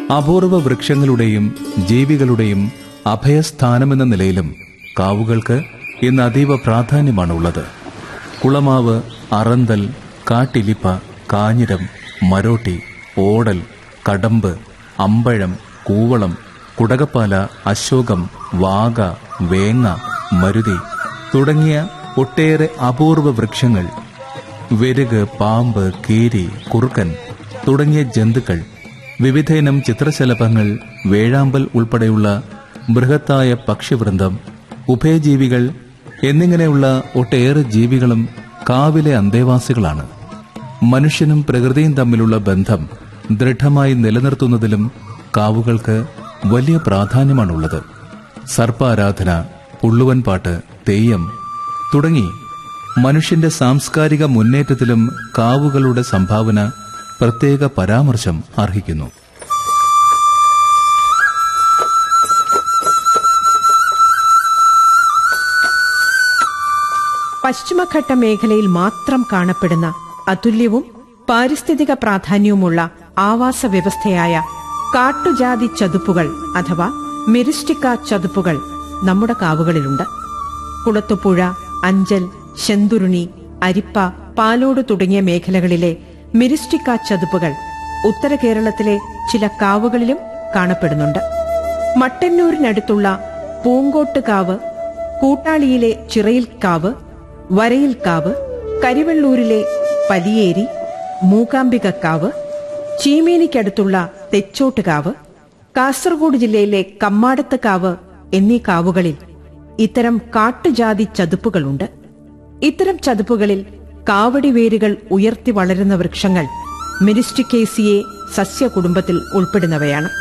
അപൂർവ വൃക്ഷങ്ങളുടെയും ജീവികളുടെയും അഭയസ്ഥാനമെന്ന നിലയിലും കാവുകൾക്ക് ഇന്ന് അതീവ പ്രാധാന്യമാണുള്ളത് കുളമാവ് അറന്തൽ കാട്ടിലിപ്പ കാഞ്ഞിരം മരോട്ടി ഓടൽ കടമ്പ് അമ്പഴം കൂവളം കുടകപ്പാല അശോകം വാഗ വേങ്ങ മരുതി തുടങ്ങിയ ഒട്ടേറെ അപൂർവ വൃക്ഷങ്ങൾ വെരുക് പാമ്പ് കീരി കുറുക്കൻ തുടങ്ങിയ ജന്തുക്കൾ വിവിധയിനം ചിത്രശലഭങ്ങൾ വേഴാമ്പൽ ഉൾപ്പെടെയുള്ള ബൃഹത്തായ പക്ഷിവൃന്ദം ഉഭയജീവികൾ എന്നിങ്ങനെയുള്ള ഒട്ടേറെ ജീവികളും കാവിലെ അന്തേവാസികളാണ് മനുഷ്യനും പ്രകൃതിയും തമ്മിലുള്ള ബന്ധം ദൃഢമായി നിലനിർത്തുന്നതിലും കാവുകൾക്ക് വലിയ പ്രാധാന്യമാണുള്ളത് സർപ്പാരാധന പുള്ളുവൻ പാട്ട് തെയ്യം തുടങ്ങി മനുഷ്യന്റെ സാംസ്കാരിക മുന്നേറ്റത്തിലും കാവുകളുടെ സംഭാവന പ്രത്യേക പരാമർശം അർഹിക്കുന്നു പശ്ചിമഘട്ട മേഖലയിൽ മാത്രം കാണപ്പെടുന്ന അതുല്യവും പാരിസ്ഥിതിക പ്രാധാന്യവുമുള്ള ആവാസ വ്യവസ്ഥയായ കാട്ടുജാതി ചതുപ്പുകൾ അഥവാ മെരിസ്റ്റിക്ക ചതുപ്പുകൾ നമ്മുടെ കാവുകളിലുണ്ട് കുളത്തുപുഴ അഞ്ചൽ ശെന്തുരുണി അരിപ്പ പാലോട് തുടങ്ങിയ മേഖലകളിലെ മിരിസ്റ്റിക്ക ചതുപ്പുകൾ ഉത്തര കേരളത്തിലെ ചില കാവുകളിലും കാണപ്പെടുന്നുണ്ട് മട്ടന്നൂരിനടുത്തുള്ള പൂങ്കോട്ടുകാവ് കൂട്ടാളിയിലെ ചിറയിൽക്കാവ് വരയിൽക്കാവ് കരിവെള്ളൂരിലെ പലിയേരി മൂകാംബികക്കാവ് ചീമേനിക്കടുത്തുള്ള തെച്ചോട്ടുകാവ് കാസർഗോഡ് ജില്ലയിലെ കമ്മാടത്തുകാവ് എന്നീ കാവുകളിൽ ഇത്തരം കാട്ടുജാതി ചതുപ്പുകളുണ്ട് ഇത്തരം ചതുപ്പുകളിൽ കാവടി വേരുകൾ ഉയർത്തി വളരുന്ന വൃക്ഷങ്ങൾ മെരിസ്റ്റിക്കേസിയെ സസ്യകുടുംബത്തിൽ ഉൾപ്പെടുന്നവയാണ്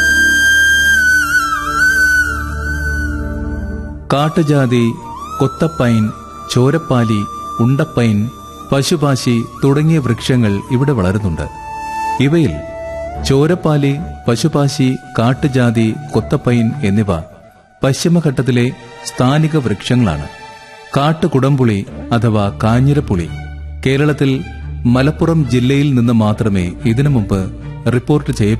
കാട്ടുജാതി കൊത്തപ്പൈൻ ചോരപ്പാലി ഉണ്ടപ്പൈൻ പശുപാശി തുടങ്ങിയ വൃക്ഷങ്ങൾ ഇവിടെ വളരുന്നുണ്ട് ഇവയിൽ ചോരപ്പാലി പശുപാശി കാട്ടുജാതി കൊത്തപ്പൈൻ എന്നിവ പശ്ചിമഘട്ടത്തിലെ സ്ഥാനിക വൃക്ഷങ്ങളാണ് കാട്ടുകുടംപുളി അഥവാ കാഞ്ഞിരപ്പുളി കേരളത്തിൽ മലപ്പുറം ജില്ലയിൽ നിന്ന് മാത്രമേ ഇതിനു മുമ്പ് റിപ്പോർട്ട് ചെയ്യപ്പെട്ടു